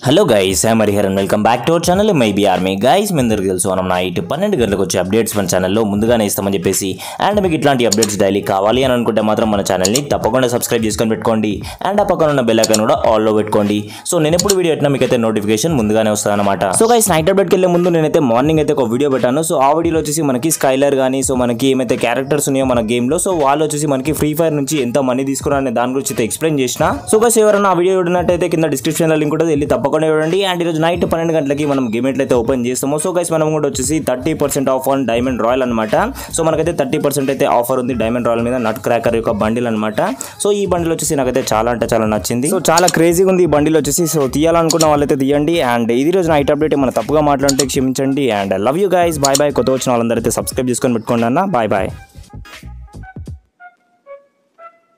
hello guys I Harihar and welcome back to our channel మైబీ army guys మీ అందరికి తెలుసు మనం నైట్ పన్నెండు గంటలకు వచ్చే అప్డేట్స్ మన ఛానల్లో ముందుగానే ఇస్తామని చెప్పేసి అండ్ మీకు ఇట్లాంటి అప్డేట్స్ డైలీ కావాలి అని అనుకుంటే మాత్రం మన ఛానల్ని తప్పకుండా సబ్స్క్రైబ్ చేసుకొని పెట్టుకోండి అండ్ ఆ పక్కన ఉన్న బెల్ ఐకాన్ కూడా ఆల్లో పెట్టుకోండి సో నేను ఎప్పుడు వీడియో పెట్టినా మీకు అయితే నోటిఫికేషన్ ముందుగానే వస్తుంది అనమాట సో గైస్ నైట్ అప్డేట్కి వెళ్ళే ముందు నేనైతే మార్నింగ్ అయితే ఒక వీడియో పెట్టాను సో ఆ వీడియోలో వచ్చేసి మనకి స్కైలర్ కానీ సో మనకి ఏమైతే క్యారెక్టర్స్ ఉన్నాయో మన గేమ్లో సో వాళ్ళు వచ్చేసి మనకి ఫ్రీ ఫైర్ నుంచి ఎంత మనీ తీసుకున్నారనే దాని గురించి అయితే ఎక్స్ప్లెయిన్ చేసిన సో గైస్ ఎవరైనా ఆ వీడియో చూడనట్టయితే కింద డిస్క్రిప్షన్లో లింక్ ఉంటుంది వెళ్ళి తప్పకుండా చూడండి అండ్ ఈరోజు నైట్ పన్నెండు గంటలకి మనం గేమ్ ఎట్లయితే ఓపెన్ చేస్తామో సో గైస్ మనం కూడా వచ్చేసి thirty percent off on diamond royal అనమాట సో మనకైతే థర్టీ పర్సెంట్ అయితే ఆఫర్ ఉంది డైమండ్ రాయల్ మీద నట్ క్రాకర్ యొక్క బండిల్ అనమాట సో ఈ బండిల్ వచ్చేసి నాకైతే చాలా అంటే చాలా నచ్చింది సో చాలా క్రేజీగా ఉంది ఈ బండిల్ వచ్చేసి సో తీయాలనుకున్న వాళ్ళైతే తీయండి అండ్ ఇది రోజు నైట్ అప్డేట్ మన తప్పుగా మాట్లాడితే క్షమించండి and love you guys bye bye కొత్త వచ్చిన వాళ్ళందరైతే సబ్స్క్రైబ్ చేసుకొని పెట్టుకోండి అన్న బాయ్ బాయ్